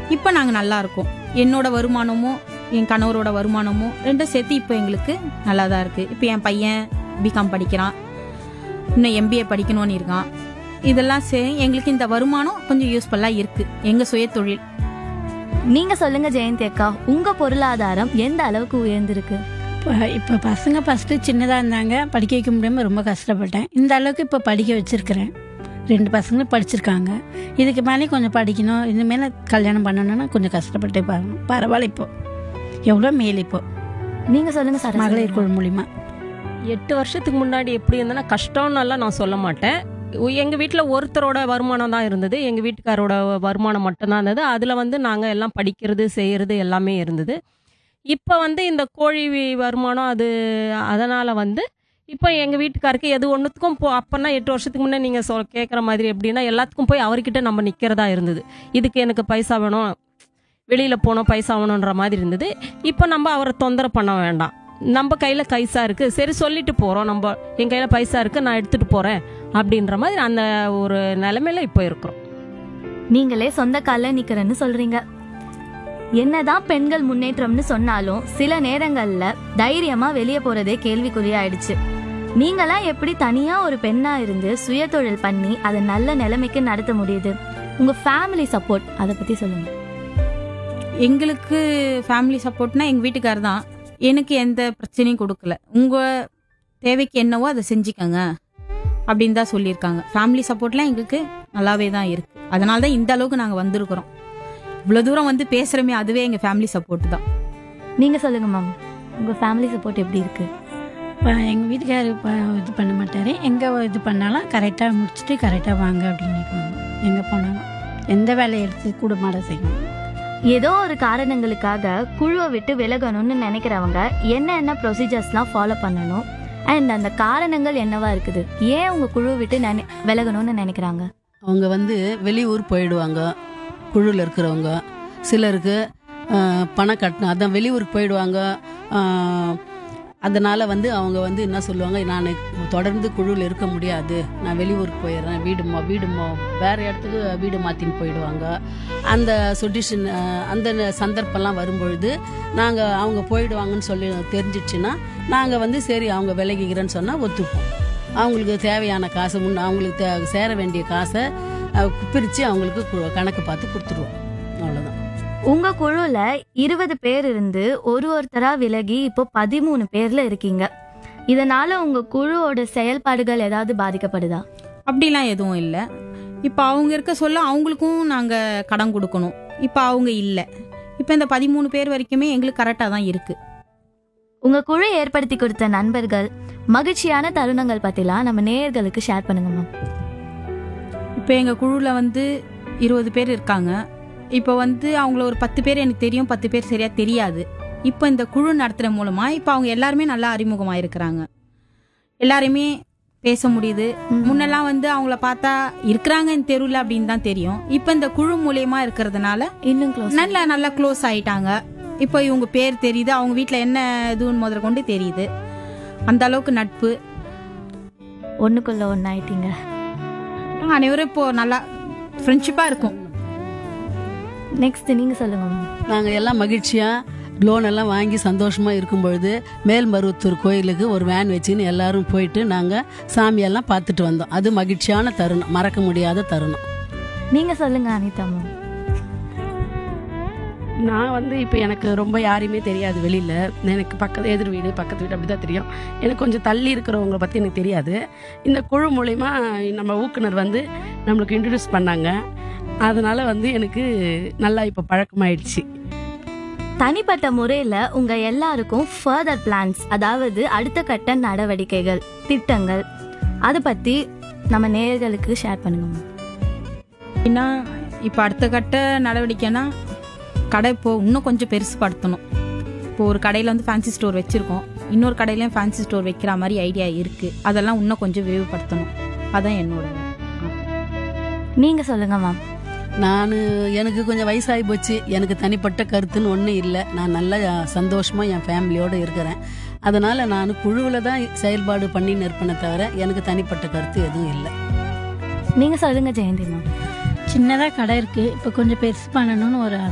இப்போ நாங்கள் நல்லா இருக்கோம் என்னோட வருமானமும் என் கணவரோட வருமானமும் ரெண்டும் சேர்த்து இப்போ எங்களுக்கு நல்லா தான் இருக்குது இப்போ என் பையன் பிகாம் படிக்கிறான் இன்னும் எம்பிஏ படிக்கணும்னு இருக்கான் இதெல்லாம் சே எங்களுக்கு இந்த வருமானம் கொஞ்சம் யூஸ்ஃபுல்லாக இருக்குது எங்கள் சுய தொழில் நீங்க சொல்லுங்க ஜெயந்தி அக்கா உங்க பொருளாதாரம் எந்த அளவுக்கு உயர்ந்திருக்கு இப்போ இப்போ பசங்க ஃபஸ்ட்டு சின்னதாக இருந்தாங்க படிக்க வைக்க முடியாமல் ரொம்ப கஷ்டப்பட்டேன் இந்த அளவுக்கு இப்போ படிக்க வச்சுருக்கிறேன் ரெண்டு பசங்களும் படிச்சிருக்காங்க இதுக்கு மேலே கொஞ்சம் படிக்கணும் இனிமேல் கல்யாணம் பண்ணணும்னா கொஞ்சம் கஷ்டப்பட்டு பார்க்கணும் பரவாயில்ல இப்போ எவ்வளோ மேல் இப்போ நீங்க சொல்லுங்க சார் மகளிர் குழு மூலிமா எட்டு வருஷத்துக்கு முன்னாடி எப்படி இருந்ததுன்னா கஷ்டம்னாலாம் நான் சொல்ல மாட்டேன் உ- எங்க வீட்டில் ஒருத்தரோட வருமானம் தான் இருந்தது எங்க வீட்டுக்காரோட வருமானம் மட்டும்தான் இருந்தது அதில் வந்து நாங்கள் எல்லாம் படிக்கிறது செய்யறது எல்லாமே இருந்தது இப்போ வந்து இந்த கோழி வி- வருமானம் அது அதனால் வந்து இப்போ எங்கள் வீட்டுக்காருக்கு எது ஒன்றுத்துக்கும் போ அப்போனா எட்டு வருஷத்துக்கு முன்னே நீங்கள் சொல் கேட்குற மாதிரி எப்படின்னா எல்லாத்துக்கும் போய் அவர்கிட்ட நம்ம நிற்கிறதா இருந்தது இதுக்கு எனக்கு பைசா வேணும் வெளியில் போனோம் பைசா வேணுன்ற மாதிரி இருந்தது இப்போ நம்ம அவரை தொந்தரவு பண்ண வேண்டாம் நம்ம கையில் கைசா இருக்கு சரி சொல்லிட்டு போகிறோம் நம்ம என் கையில் பைசா இருக்கு நான் எடுத்துட்டு போகிறேன் அப்படின்ற மாதிரி அந்த ஒரு நிலைமையில இப்போ இருக்கிறோம் நீங்களே சொந்த கால்ல நிக்கிறேன்னு சொல்றீங்க என்னதான் பெண்கள் முன்னேற்றம்னு சொன்னாலும் சில நேரங்கள்ல தைரியமா வெளியே போறதே கேள்விக்குறியாயிடுச்சு நீங்களாம் எப்படி தனியா ஒரு பெண்ணா இருந்து சுய தொழில் பண்ணி அதை நல்ல நிலைமைக்கு நடத்த முடியுது உங்க ஃபேமிலி சப்போர்ட் அதை பத்தி சொல்லுங்க எங்களுக்கு ஃபேமிலி சப்போர்ட்னா எங்கள் வீட்டுக்காரர் தான் எனக்கு எந்த பிரச்சனையும் கொடுக்கல உங்கள் தேவைக்கு என்னவோ அதை செஞ்சுக்கங்க அப்படின்னு தான் சொல்லியிருக்காங்க ஃபேமிலி சப்போர்ட்லாம் எங்களுக்கு நல்லாவே தான் இருக்குது அதனால தான் இந்த அளவுக்கு நாங்கள் வந்திருக்கிறோம் இவ்வளோ தூரம் வந்து பேசுகிறோமே அதுவே எங்கள் ஃபேமிலி சப்போர்ட் தான் நீங்க சொல்லுங்க மேம் உங்க ஃபேமிலி சப்போர்ட் எப்படி இருக்கு இப்போ எங்கள் வீட்டுக்காரர் இப்போ இது பண்ண மாட்டார் எங்கே இது பண்ணாலும் கரெக்டாக முடிச்சுட்டு கரெக்டாக வாங்க அப்படின்னு எங்கே போனாலும் எந்த வேலையை எடுத்து கூட மாட செய்யணும் ஏதோ ஒரு காரணங்களுக்காக குழுவை விட்டு விலகணும்னு நினைக்கிறவங்க என்னென்ன ப்ரொசீஜர்ஸ்லாம் ஃபாலோ பண்ணணும் அண்ட் அந்த காரணங்கள் என்னவா இருக்குது ஏன் உங்க குழுவை விட்டு நினை விலகணும்னு நினைக்கிறாங்க அவங்க வந்து வெளியூர் போயிடுவாங்க குழுவில் இருக்கிறவங்க சிலருக்கு ஆஹ், பணம் கட்டணும் அதான் வெளியூருக்கு போயிடுவாங்க ஆஹ், அதனால வந்து அவங்க வந்து என்ன சொல்லுவாங்க நான் தொடர்ந்து குழுவில் இருக்க முடியாது நான் வெளியூருக்கு போயிடுறேன் வீடு மா வீடு மா வேற இடத்துக்கு வீடு மாற்றின்னு போயிடுவாங்க அந்த சொடிஷன் அந்த சந்தர்ப்பம்லாம் வரும்பொழுது நாங்கள் அவங்க போயிடுவாங்கன்னு சொல்லி தெரிஞ்சிச்சுன்னா நாங்கள் வந்து சரி அவங்க விலகிக்கிறேன்னு சொன்னால் ஒத்துப்போம் அவங்களுக்கு தேவையான காசு முன்ன அவங்களுக்கு தே- சேர வேண்டிய காசை பிரித்து அவங்களுக்கு கு- கணக்கு பார்த்து கொடுத்துருவோம் அவ்வளோதான் உங்க குழுல இருபது பேர் இருந்து ஒரு ஒருத்தரா விலகி இப்போ பதிமூணு பேர்ல இருக்கீங்க இதனால உங்க குழுவோட செயல்பாடுகள் ஏதாவது பாதிக்கப்படுதா அப்படிலாம் எதுவும் இல்லை இப்போ அவங்க இருக்க சொல்ல அவங்களுக்கும் நாங்கள் கடன் கொடுக்கணும் இப்போ அவங்க இல்லை இப்போ இந்த பதிமூணு பேர் வரைக்குமே எங்களுக்கு கரெக்டாக தான் இருக்குது உங்க குழு ஏற்படுத்தி கொடுத்த நண்பர்கள் மகிழ்ச்சியான தருணங்கள் பத்திலாம் நம்ம நேயர்களுக்கு ஷேர் பண்ணுங்க மேம் இப்போ எங்கள் குழுவில் வந்து இருபது பேர் இருக்காங்க இப்போ வந்து அவங்கள ஒரு பத்து பேர் எனக்கு தெரியும் பத்து பேர் சரியாக தெரியாது இப்போ இந்த குழு நடத்துகிற மூலமாக இப்போ அவங்க எல்லாருமே நல்லா அறிமுகமாக இருக்கிறாங்க எல்லாருமே பேச முடியுது முன்னெல்லாம் வந்து அவங்கள பார்த்தா இருக்கிறாங்க இந்த தெருவில் அப்படின்னு தான் தெரியும் இப்போ இந்த குழு மூலியமா இருக்கிறதுனால இன்னும் க்ளோஸ் நல்லா நல்லா க்ளோஸ் ஆயிட்டாங்க இப்போ இவங்க பேர் தெரியுது அவங்க வீட்டில் என்ன இதுன்னு முதல் கொண்டு தெரியுது அந்த அளவுக்கு நட்பு ஒண்ணுக்குள்ள ஒன்னாயிட்டீங்க அனைவரும் இப்போ நல்லா ஃப்ரெண்ட்ஷிப்பாக இருக்கும் நெக்ஸ்ட் நீங்க சொல்லுங்க மேம் நாங்கள் எல்லாம் மகிழ்ச்சியாக லோன் எல்லாம் வாங்கி சந்தோஷமாக இருக்கும் பொழுது மேல்மருவத்தூர் கோயிலுக்கு ஒரு வேன் வச்சுன்னு எல்லாரும் போயிட்டு நாங்கள் சாமியெல்லாம் பார்த்துட்டு வந்தோம் அது மகிழ்ச்சியான தருணம் மறக்க முடியாத தருணம் நீங்க சொல்லுங்க அனிதா மேம் நான் வந்து இப்போ எனக்கு ரொம்ப யாரையுமே தெரியாது வெளியில் எனக்கு பக்கத்து எதிர் வீடு பக்கத்து வீடு அப்படி தான் தெரியும் எனக்கு கொஞ்சம் தள்ளி இருக்கிறவங்கள பற்றி எனக்கு தெரியாது இந்த குழு மூலிமா நம்ம ஊக்குனர் வந்து நம்மளுக்கு இன்ட்ரடியூஸ் பண்ணாங்க அதனால் வந்து எனக்கு நல்லா இப்போ பழக்கமாயிடுச்சு தனிப்பட்ட முறையில உங்க எல்லாருக்கும் ஃபர்தர் பிளான்ஸ் அதாவது அடுத்த கட்ட நடவடிக்கைகள் திட்டங்கள் அதை பத்தி நம்ம நேயர்களுக்கு ஷேர் பண்ணுங்க மேம் ஏன்னா இப்போ அடுத்த கட்ட நடவடிக்கைனா கடை இப்போ இன்னும் கொஞ்சம் பெருசுப்படுத்தணும் இப்போ ஒரு கடையில் வந்து ஃபேன்சி ஸ்டோர் வச்சுருக்கோம் இன்னொரு கடையிலையும் ஃபேன்சி ஸ்டோர் வைக்கிற மாதிரி ஐடியா இருக்குது அதெல்லாம் இன்னும் கொஞ்சம் விரிவுபடுத்தணும் அதான் என்னோட நீங்க சொல்லுங்க மேம் நான் எனக்கு கொஞ்சம் வயசாகி போச்சு எனக்கு தனிப்பட்ட கருத்துன்னு ஒன்றும் இல்லை நான் நல்லா சந்தோஷமாக என் ஃபேமிலியோடு இருக்கிறேன் அதனால் நான் குழுவில் தான் செயல்பாடு பண்ணின்னு இருப்பேனே தவிர எனக்கு தனிப்பட்ட கருத்து எதுவும் இல்லை நீங்க சொல்லுங்க ஜெயந்தி மேம் சின்னதாக கடை இருக்குது இப்போ கொஞ்சம் பெருசு பண்ணணும்னு ஒரு